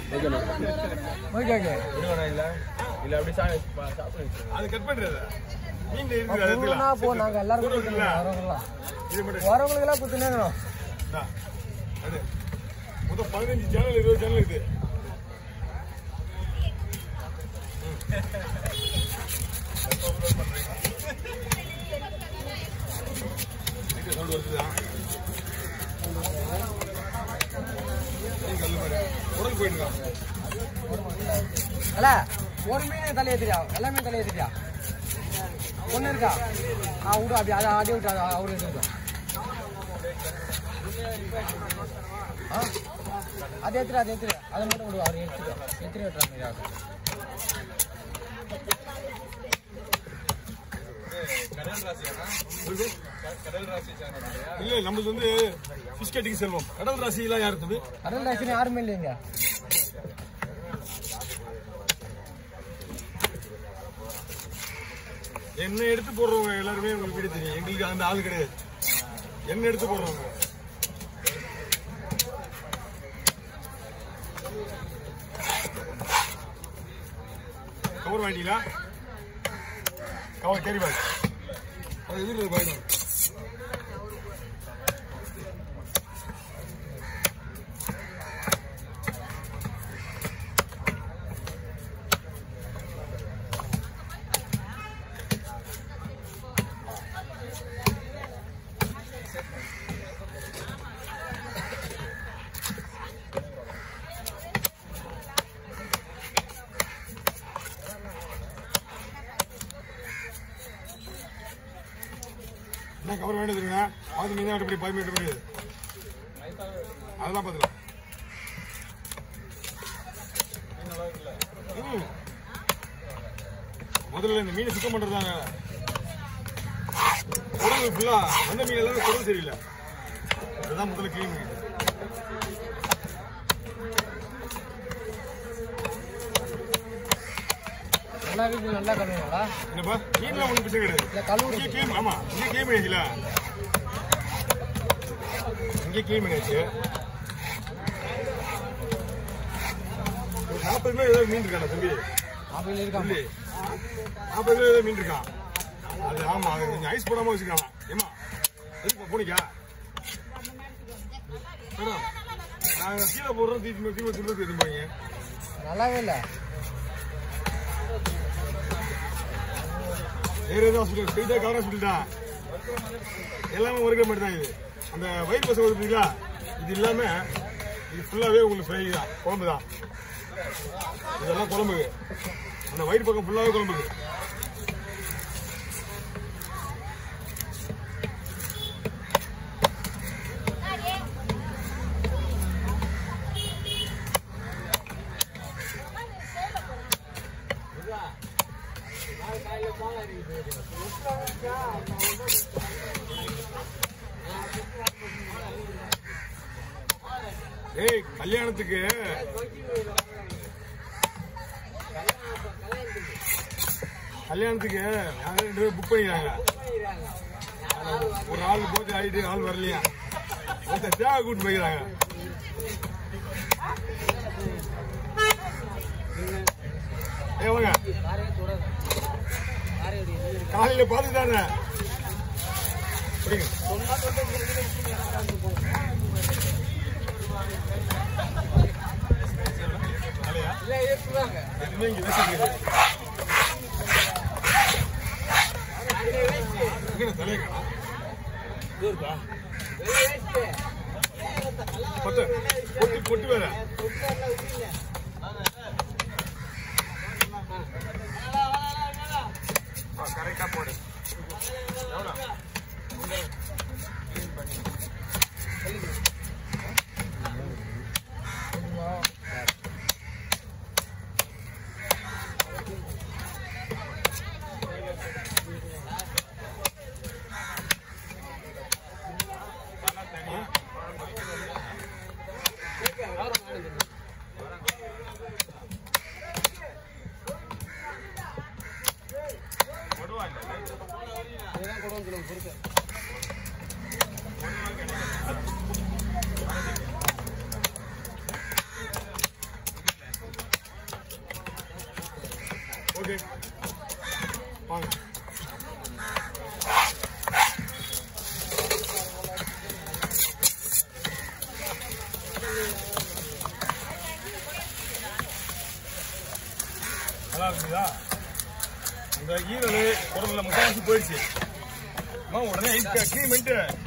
ஓகேண்ணா okay okay விடுவானா இல்ல இல்ல அப்படியே சா சாப்பிடுங்க அது கட் பண்றது மீன் இருக்குது அது எடுத்துக்கலாம் போ நாங்கள் எல்லாரும் கூட இருக்குல்ல? வரவங்களாம் இது மட்டும் வரவங்களுக்கெல்லாம் குத்துனேங்கண்ணா இந்தா. அது மொத்தம் பதினஞ்சு சேனல் இருபது சேனல் இருக்குது இது sound வருதுதா? ஏய், கல்லு பாரு. உடல் போயிட்டு இருக்கான். அல்ல ஒரு மீன் தலையை தெரியா எல்லா மீன் தலையை தெரியா ஒன்று இருக்கா ஆ விடு அப்படி அதை அதே விட்டு அதை அவரு எடுத்துக்கிட்டோம் ஆ அதை எடுத்துரு அதை எடுத்துரு அதை மட்டும் விடு அவர் எடுத்துட்டு எடுத்துட்டு வெட்டுற மாதிரி ஆகும் இல்ல நம்மளுக்கு வந்து ஃபிஷ் கட்டிங் செல்வம் கடல் ராசிலாம் யார் தம்பி கடல் ராசினி யாருமே இல்லைங்க என்ன எடுத்து போடுறவங்க எல்லாருமே உங்களுக்கு வீடு தெரியும் எங்களுக்கு அந்த ஆள் கிடையாது என்ன எடுத்து போடுறவங்க கவர் வாங்கிட்டீங்களா கவர் கேரி பேக் அது எதிர்த்து பாருங்க என்ன கவர் வேண்டியதுங்க பார்த்து மீன் எப்படி பாய் மீட்டர் முடியாது அதெல்லாம் பார்த்துக்கலாம் ம். முதல்ல இந்த மீனை சுத்தம் பண்றதாங்க குடல் ஃபுல்லா வந்த மீன் எல்லாமே குடல் சரியில்லை அதுதான் முதல்ல கிளீன் பண்ணிட்டு நல்லா வீட்டு நல்லா கழுவுங்களா என்னப்பா மீன்லாம் ஒன்றும் பிரச்சனை கிடையாது இல்லை கழுவு இங்கே கிளீன் ஆமா இங்கே கிளீன் பண்ணியாச்சுல இங்கே கிளீன் பண்ணியாச்சு ஒரு நாற்பது கிலோ ஏதோ மீன் இருக்காடா தம்பி அப்படி இருக்காம தம்பி நாற்பது கிலோ ஏதோ மீன் இருக்கான் அது ஆமா அது கொஞ்சம் ஐஸ் போடாம வச்சுக்கலாம் ஏமா எதுக்கு போனிக்கா மேடம் நாங்க கீழே போடுறோம் தீர்த்து தீர்த்து திரும்ப எதுவும் போறீங்க நல்லாவே இல்லை வேற எதுவும் ஹாஸ்பிட்டல் ஸ்ட்ரெயிட்டாக கவர் ஹாஸ்பிட்டல் தான் எல்லாமே ஒரே மாதிரி தான் இது அந்த வயிறு பசங்க பார்த்தீங்களா இது இல்லாம இது ஃபுல்லாவே உங்களுக்கு ஃப்ரை தான் குழம்பு தான் இதெல்லாம் குழம்பு அந்த வயிறு பக்கம் ஃபுல்லாவே குழம்பு ஏய் கல்யாணத்துக்கு கல்யாணத்துக்கு யாரும் ரெண்டு பேரும் புக் பண்ணிக்கிறாங்க ஒரு ஆள் போட்டு ஆடிட்டு ஆள் வரலையா ஒருத்தர் தேவை கூட்டு போய்க்கிறாங்க ஏ வாங்க காலையில பார்த்து தானே பிடிங்க எதுவுமே இங்க வேஸ்ட் கிடையாது. எங்கடா தலையை காணோம்? இதோ இருக்கா? பொட்டு, பொட்டு, பொட்டு வேற. ஆ, correct ஆ போடு. எவ்வளோ? ஓகே வாங்க நல்லா இருக்குதா அந்த ஈரல் குடம்புல முக்காவாசி போயிடுச்சு அம்மா உடனே க்ளீன் பண்ணிட்டு